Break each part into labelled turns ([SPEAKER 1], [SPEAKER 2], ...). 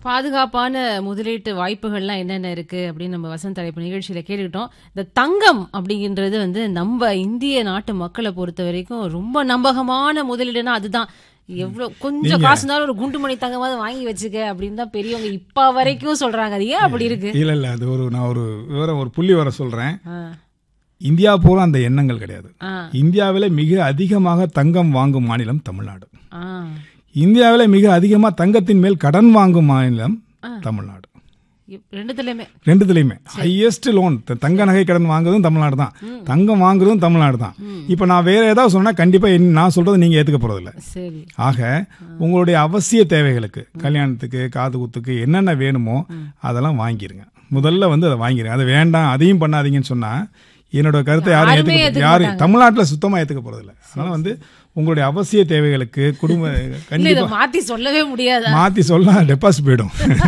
[SPEAKER 1] பாதுகாப்பான முதலீட்டு வாய்ப்புகள்லாம் என்னென்ன இருக்கு அப்படின்னு நம்ம வசந்த் தலைப்பு நிகழ்ச்சியில கேட்டுக்கிட்டோம் இந்த தங்கம் அப்படின்றது வந்து நம்ம இந்திய நாட்டு மக்களை பொறுத்த வரைக்கும் ரொம்ப நம்பகமான முதலீடுனா அதுதான் எவ்வளவு கொஞ்சம் காசு இருந்தாலும் ஒரு குண்டு மணி தங்கமாவது வாங்கி வச்சுக்க அப்படின்னு தான் பெரியவங்க இப்ப வரைக்கும் சொல்றாங்க அது ஏன் அப்படி இருக்கு
[SPEAKER 2] இல்ல இல்ல அது ஒரு நான் ஒரு விவரம் ஒரு புள்ளி வர சொல்றேன்
[SPEAKER 1] ஆ,
[SPEAKER 2] இந்தியா பூரா அந்த எண்ணங்கள் கிடையாது
[SPEAKER 1] ஆ,
[SPEAKER 2] இந்தியாவிலே மிக அதிகமாக தங்கம் வாங்கும் மாநிலம் தமிழ்நாடு
[SPEAKER 1] ஆ.
[SPEAKER 2] இந்தியாவிலே மிக அதிகமாக தங்கத்தின் மேல் கடன் வாங்கும் மாநிலம் தமிழ்நாடு
[SPEAKER 1] இப்- ரெண்டுத்துலயுமே
[SPEAKER 2] ரெண்டுத்துலையுமே ஹையஸ்ட் லோன் தங்க நகை கடன் வாங்குறதும் தமிழ்நாடு தான் தங்கம் வாங்குறதும் தமிழ்நாடு தான் இப்போ நான் வேற ஏதாவது சொன்னா கண்டிப்பா என்ன- நான் சொல்றது நீங்க ஏத்துக்க போறதில்ல
[SPEAKER 1] சரி
[SPEAKER 2] ஆக உங்களுடைய அவசிய தேவைகளுக்கு கல்யாணத்துக்கு காது குத்துக்கு என்னென்ன வேணுமோ அதெல்லாம் வாங்கிருங்க முதல்ல வந்து அதை வாங்கிருங்க அது வேண்டாம் அதையும் பண்ணாதீங்கன்னு சொன்னா என்னோட கருத்தை யாரும்
[SPEAKER 1] யாருமே
[SPEAKER 2] ஏத்துக்க
[SPEAKER 1] ஏத்துக்க
[SPEAKER 2] யாரும் தமிழ்நாட்டுல சுத்தமா ஏத்துக்க போறதில்ல அதனால வந்து உங்களுடைய அவசிய தேவைகளுக்கு குடும்ப
[SPEAKER 1] இல்ல
[SPEAKER 2] கண்டிப்பா
[SPEAKER 1] இதை மாத்தி சொல்லவே முடியாதா
[SPEAKER 2] மாத்தி சொல்ல டெபாசிட் போயிடும்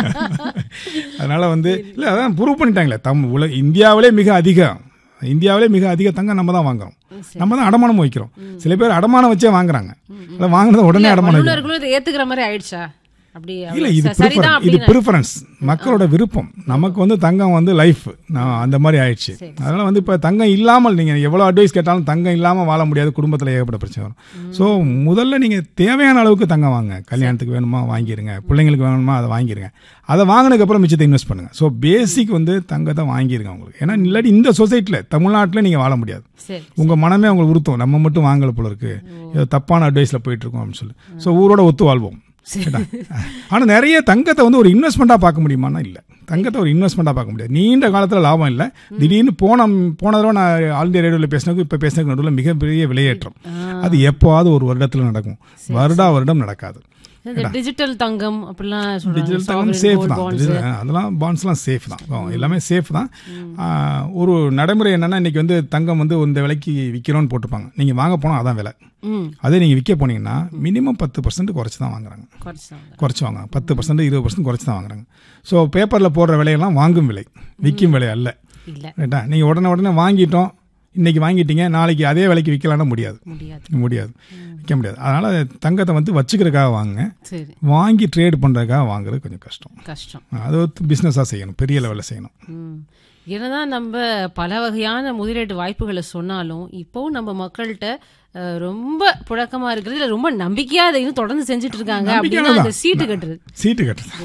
[SPEAKER 2] அதனால வந்து இல்ல அதான் ப்ரூவ் பண்ணிட்டாங்களே தம் உல இந்தியாவிலே மிக அதிகம் இந்தியாவிலே மிக அதிக தங்கம் நம்ம தான் வாங்குறோம் நம்ம தான் அடமானம் வைக்கிறோம் சில பேர் அடமானம் வச்சே வாங்குறாங்க இல்லை வாங்கினது உடனே அடமானம் வைக்கிறோம்
[SPEAKER 1] வல்லுநர்களும் இதை ஏத்துக்கிற மாதிரி ஆயிடுச்சா அப்படி
[SPEAKER 2] இல்ல இது
[SPEAKER 1] ச- சரிதான்
[SPEAKER 2] prefer- இது
[SPEAKER 1] அப்படின்னு
[SPEAKER 2] ப்ரிஃபரன்ஸ் மக்களோட விருப்பம் நமக்கு வந்து தங்கம் வந்து லைஃப் அந்த மாதிரி ஆயிடுச்சு அதனால வந்து இப்ப தங்கம் இல்லாமல் நீங்க எவ்வளவு அட்வைஸ் கேட்டாலும் தங்கம் இல்லாம வாழ முடியாது குடும்பத்துல ஏகப்பட்ட பிரச்சனை வரும் ஸோ முதல்ல நீங்க தேவையான அளவுக்கு தங்கம் வாங்க கல்யாணத்துக்கு வேணுமா வாங்கிருங்க பிள்ளைங்களுக்கு வேணுமா அதை வாங்கிருங்க அதை வாங்கினதுக்கு அப்புறம் மிச்சத்தை இன்வெஸ்ட் பண்ணுங்க ஸோ பேசிக் வந்து தங்கத்தை வாங்கிருங்க உங்களுக்கு ஏன்னா இல்லாட்டி இந்த சொசைட்டில தமிழ்நாட்டுல நீங்க வாழ முடியாது
[SPEAKER 1] சரி
[SPEAKER 2] உங்க மனமே உங்களுக்கு உறுத்தும் நம்ம மட்டும் வாங்கல போல இருக்கு ஏதோ தப்பான அட்வைஸ்ல போயிட்டு இருக்கோம் அப்படின்னு சொல்லி ஸோ ஊரோட ஒத்து வாழ்வோம் கேட்டா? ஆனா நிறைய தங்கத்தை வந்து ஒரு இன்வெஸ்ட்மெண்ட்டாக பார்க்க முடியுமான்னா இல்லை தங்கத்தை ஒரு இன்வெஸ்ட்மெண்ட்டாக பார்க்க முடியாது நீண்ட காலத்துல லாபம் இல்லை திடீர்னு போன போன தடவை நான் ஆல் இந்தியா ரேடியோவில் பேசினதுக்கு இப்போ பேசினதுக்கு நடுவில் மிகப்பெரிய விலையேற்றம் அது எப்போவாவது ஒரு வருடத்துல நடக்கும் வருடா வருடம் நடக்காது
[SPEAKER 1] இந்த டிஜிட்டல் தங்கம் அப்படிலாம் சொல்றாங்க
[SPEAKER 2] டிஜிட்டல் தங்கம்
[SPEAKER 1] sovereign
[SPEAKER 2] சேஃப்
[SPEAKER 1] gold
[SPEAKER 2] தான்
[SPEAKER 1] bonds.
[SPEAKER 2] Digital- அதெல்லாம் பாண்ட்ஸ்லாம் சேஃப் தான் ஆ, எல்லாமே சேஃப் தான் ஆ, ஒரு நடைமுறை என்னன்னா இன்னைக்கு வந்து தங்கம் வந்து இந்த விலைக்கு விற்கிறோன்னு போட்டுப்பாங்க நீங்க வாங்க போனால் அதான் விலை
[SPEAKER 1] ம்
[SPEAKER 2] அதே நீங்க விற்க போனீங்கன்னா மினிமம் பத்து பர்சன்ட் குறைச்சி தான் வாங்குறாங்க
[SPEAKER 1] குறைச்சாங்க
[SPEAKER 2] குறைச்சி வாங்குறாங்க பத்து பர்சன்ட் இருபது பர்சன்ட் குறைச்சி தான் வாங்குறாங்க ஸோ பேப்பரில் போடுற விலையெல்லாம் வாங்கும் விலை விற்கும் விலை அல்ல
[SPEAKER 1] இல்ல
[SPEAKER 2] ரைட்டா நீங்கள் உடனே உடனே வாங்கிட்டோம் இன்னைக்கு வாங்கிட்டீங்க நாளைக்கு அதே விலைக்கு விற்கலாம்னா முடியாது
[SPEAKER 1] முடியாது
[SPEAKER 2] முடியாது விற்க முடியாது அதனால தங்கத்தை வந்து வச்சுக்கிறதுக்காக வாங்குங்க
[SPEAKER 1] சரி
[SPEAKER 2] வாங்கி ட்ரேட் பண்ணுறதுக்காக வாங்குறது கொஞ்சம் கஷ்டம்
[SPEAKER 1] கஷ்டம்
[SPEAKER 2] அது பிஸ்னஸாக செய்யணும் பெரிய லெவலில் செய்யணும்
[SPEAKER 1] ம். என்னதான் நம்ம பல வகையான முதலீட்டு வாய்ப்புகளை சொன்னாலும் இப்போவும் நம்ம மக்கள்கிட்ட அஹ், ரொம்ப புழக்கமா இருக்கிறது இல்ல ரொம்ப நம்பிக்கையா அதை இன்னும் தொடர்ந்து செஞ்சுட்டு இருக்காங்க அப்படின்னா அந்த
[SPEAKER 2] நம்பிக்கையானதான்.
[SPEAKER 1] சீட்டு கட்டுறது
[SPEAKER 2] சீட்டு கட்டுறது